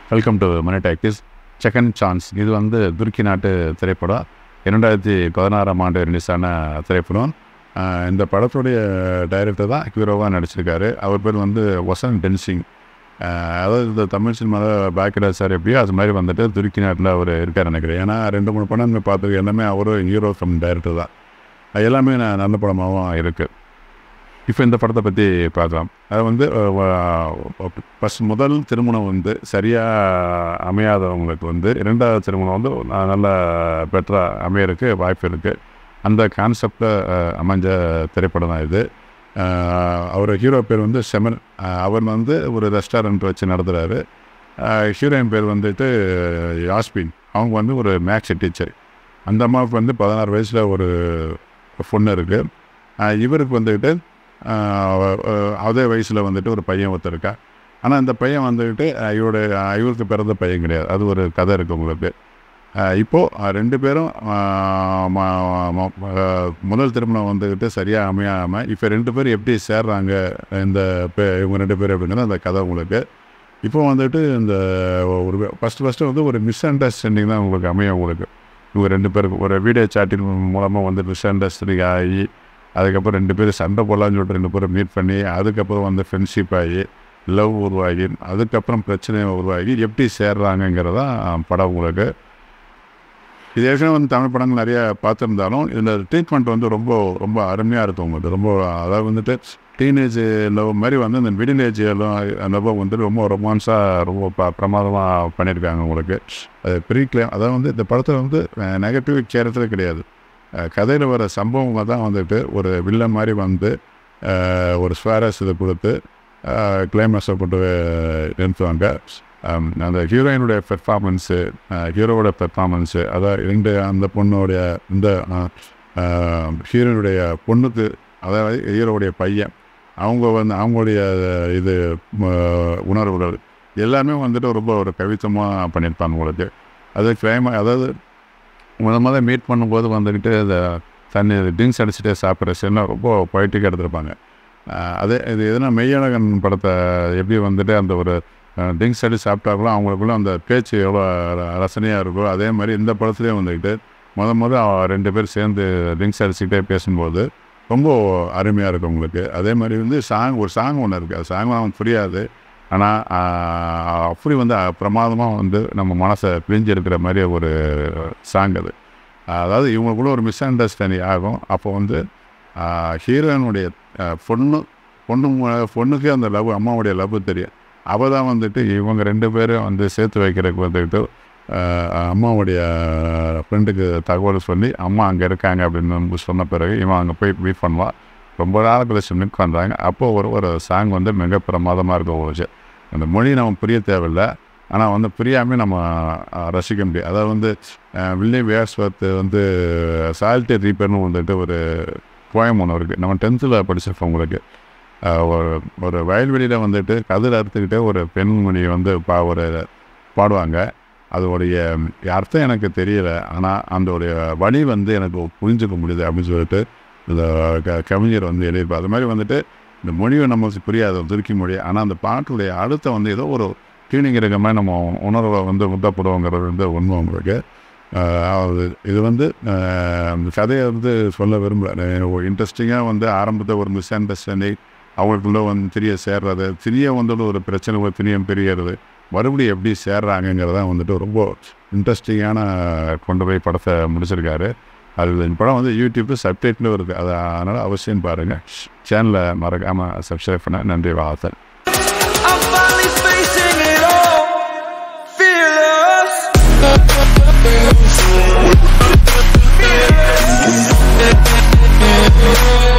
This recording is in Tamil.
Welcome to money talkies second chance இது வந்து துருக்கி நாட்டு திரைப்படம் இரண்டாயிரத்தி பதினாறாம் ஆண்டு ரிலீஸான திரைப்படம் ஆஹ் இந்த படத்துடைய டைரக்டர் தான் ஹீரோவாக நடிச்சிருக்காரு அவர் பேர் வந்து வசந்த் டென்சிங் ஆஹ் அதாவது இந்த தமிழ் சினிமாவில் பாக்கியராஜ் சார் எப்படியோ அது மாதிரி வந்துட்டு துருக்கி நாட்டில் அவர் இருக்கார் நினைக்கிறேன் ஏன்னா ரெண்டு மூணு படம் பார்த்துருக்கு எல்லாமே அவரும் ஹீரோ ஃப்ரம் டைரக்டர் தான் அது எல்லாமே ந- நல்ல படமாகவும் இருக்குது இப்போ இந்த படத்தை பற்றி பார்க்கலாம் அது வந்து ஃபஸ்ட் முதல் திருமணம் வந்து சரியாக அமையாதவங்களுக்கு வந்து இரண்டாவது திருமணம் வந்து ந- நல்ல பெட்டராக அமையறதுக்கு வாய்ப்பு இருக்குது அந்த கான்செப்டில் அமைஞ்ச திரைப்படம் தான் இது அஹ், அவர் ஹீரோ பேர் வந்து செமன் அஹ், அவர் வந்து ஒரு ரெஸ்டாரண்ட் வச்சு நடத்துகிறாரு ஹீரோயின் பேர் வந்துட்டு யாஸ்பின் அவங்க வந்து ஒரு மேக்ஸ் டீச்சர் அந்த அம்மாவுக்கு வந்து பதினாறு வயசில் ஒரு பொண்ணு இருக்குது இவருக்கு வந்துக்கிட்டு ஆஹ் அஹ் அதே வயசில் வந்துட்டு ஒரு பையன் ஒருத்தர் இருக்கா ஆனால் அந்த பையன் வந்துக்கிட்டு அஹ் இவருடைய அஹ் இவருக்கு பிறந்த பையன் கிடையாது அது ஒரு கதை இருக்குது உங்களுக்கு அஹ் இப்போ அஹ் ரெண்டு பேரும் ஆஹ் ம- ம- அஹ் முதல் திருமணம் வந்துக்கிட்டு சரியாக அமையாமல் இப்போ ரெண்டு பேரும் எப்படி சேர்றாங்க இந்த பே- இவங்க ரெண்டு பேரும் அப்படிங்கிறது அந்த கதை உங்களுக்கு இப்போ வந்துட்டு இந்த ஒரு ஃபஸ்ட்டு ஃபஸ்ட்டு வந்து ஒரு மிஸ் அண்டர்ஸ்டாண்டிங் தான் உங்களுக்கு அமையும் உங்களுக்கு இவங்க ரெண்டு பேருக்கு ஒரு வீடியோ சாட்டிங் மூலமாக வந்து மிஸ் அண்டர்ஸ்டாண்டிங் ஆகி அதுக்கப்புறம் ரெண்டு பேரும் சண்டை போடலான்னு சொல்லிட்டு ரெண்டு பேரும் மீட் பண்ணி அதுக்கப்புறம் வந்து ஃப்ரெண்ட்ஷிப் ஆகி லவ் உருவாகி அதுக்கப்புறம் பிரச்சனை உருவாகி எப்படி சேர்றாங்கங்கிறதான் படம் உங்களுக்கு இது ஏற்கனவே வந்து தமிழ் படங்கள் நிறைய பார்த்துருந்தாலும் இதில் ட்ரீட்மெண்ட் வந்து ரொம்ப ரொம்ப அருமையாக இருக்கும் உங்களுக்கு ரொம்ப அதாவது வந்துட்டு டீனேஜ் லவ் மாதிரி வந்து அந்த மிடில் ஏஜ் லவ் வந்து ரொம்ப ரொமான்ஸாக ரொம்ப ப பிரமாதமாக பண்ணியிருக்காங்க உங்களுக்கு அது ப்ரீ கிளைம் அதாவது வந்து இந்த படத்தில் வந்து நெகட்டிவ் கேரக்டரே கிடையாது கதையில் வர சம்பவங்கள் தான் வந்துட்டு ஒரு வில்லன் மாதிரி வந்து அஹ், ஒரு ஸ்வாரஸ் இதை கொடுத்து கிளைமேக்ஸை கொண்டு போய் நிறுத்துவாங்க அம், அந்த ஹீரோயினுடைய பெர்ஃபார்மன்ஸு ஹீரோவோட பெர்ஃபார்மன்ஸு அதாவது ரெண்டு அந்த பொண்ணுடைய இந்த ஹீரோயினுடைய பொண்ணுக்கு அதாவது ஹீரோவுடைய பையன் அவங்க வந்து அவங்களுடைய இது ம, உணர்வுகள் எல்லாமே வந்துட்டு ரொம்ப ஒரு கவித்தமாக பண்ணியிருப்பாங்க உங்களுக்கு அது கிளைமா அதாவது முத முத மீட் பண்ணும்போது வந்துக்கிட்டு இந்த தண்ணி ட்ரிங்க்ஸ் அடிச்சுட்டே சாப்பிட்ற சீன்லாம் ரொம்ப பொய்ட்டிக்காக எடுத்திருப்பாங்க ஆஹ் அதே இது எதுனா மெய்யழகன் படத்தை எப்படி வந்துட்டு அந்த ஒரு ட்ரிங்க்ஸ் அடி சாப்பிட்டாங்களோ அவங்களுக்குள்ள அந்த பேச்சு எவ்வளோ ரசனையாக இருக்கோ அதே மாதிரி இந்த படத்துலேயும் வந்துக்கிட்டு முத முத அவ- ரெண்டு பேர் சேர்ந்து ட்ரிங்க்ஸ் அடிச்சுக்கிட்டே பேசும்போது ரொம்ப அருமையாக இருக்கும் உங்களுக்கு அதே மாதிரி வந்து சாங் ஒரு சாங் ஒன்று இருக்குது அது சாங் அவனுக்கு புரியாது ஆனால் அப்படி வந்து பிரமாதமாக வந்து நம்ம மனசை பிரிஞ்சு இருக்கிற மாதிரி ஒரு சாங் அது அதாவது இவங்களுக்குள்ள ஒரு மிஸ் அண்டர்ஸ்டாண்டிங் ஆகும் அப்போ வந்து ஹீரோயினுடைய பொண்ணு பொண்ணு மு- பொண்ணுக்கு அந்த லவ் அம்மாவுடைய லவ் தெரியும் அவள் தான் வந்துட்டு இவங்க ரெண்டு பேரும் வந்து சேர்த்து வைக்கிறதுக்கு வந்துட்டு ஆஹ், அம்மாவுடைய ஃப்ரெண்டுக்கு தகவல் சொல்லி அம்மா அங்கே இருக்காங்க அப்படின்னு வந்து சொன்ன பிறகு இவன் அங்கே போய் மீட் பண்ணுவான் ரொம்ப நாள் கழிச்சு மீட் பண்ணுறாங்க அப்போது ஒரு ஒரு சாங் வந்து மிக பிரமாதமாக இருக்கும் ஒரு விஷயம் அந்த மொழி நம்ம புரிய தேவையில்லை ஆனால் வந்து புரியாமல் நம்ம ஆஹ், ரசிக்க முடியும் அதாவது வந்து ஆஹ், வில்லியம் வேர்ஸ்வர்த் வந்து சால்ட்டி ரீப்பர்னு வந்துட்டு ஒரு போயம் ஒன்று இருக்குது நம்ம டென்த்தில் படிச்சிருப்போம் உங்களுக்கு ஆஹ், ஒரு ஒரு வயல்வெளியில் வந்துட்டு கதிர் அறுத்துக்கிட்டே ஒரு பெண்மணி வந்து பா ஒரு பாடுவாங்க அதோடைய அர்த்தம் எனக்கு தெரியல ஆனால் அதோடைய வழி வந்து எனக்கு புரிஞ்சுக்க முடியுது அப்படின்னு சொல்லிட்டு இந்த க கவிஞர் வந்து எழுதியிருப்பார் அது மாதிரி வந்துட்டு இந்த மொழியை நமக்கு புரியாது துருக்கி மொழி ஆனால் அந்த பாட்டுடைய அழுத்தம் வந்து ஏதோ ஒரு டியூனிங் இருக்க மாதிரி நம்ம உணர்வை வந்து முத்தப்படுவோங்கிறது வந்து உண்மை உங்களுக்கு ஆஹ் அது இது வந்து ஆஹ் அந்த கதையை வந்து சொல்ல விரும்பல இன்ட்ரெஸ்டிங்காக வந்து ஆரம்பத்தில் ஒரு மிஸ் அண்டர்ஸ்டாண்டிங் அவங்களுக்குள்ள வந்து திரிய சேர்றது திரிய வந்துட்டு ஒரு பிரச்சனை ஒரு திரியம் பெரியறது மறுபடியும் எப்படி சேர்றாங்கங்கிறதான் வந்துட்டு ரொம்ப இன்ட்ரெஸ்டிங்கான கொண்டு போய் படத்தை முடிச்சிருக்காரு அது இந்த படம் வந்து யூடியூப் சப்டைட்டிலும் இருக்குது அது அதனால் அவசியம் பாருங்கள் சேனலை மறக்காமல் சப்ஸ்கிரைப் பண்ண நன்றி வாழ்த்தேன் I'm finally facing it all. Fearless. Fearless.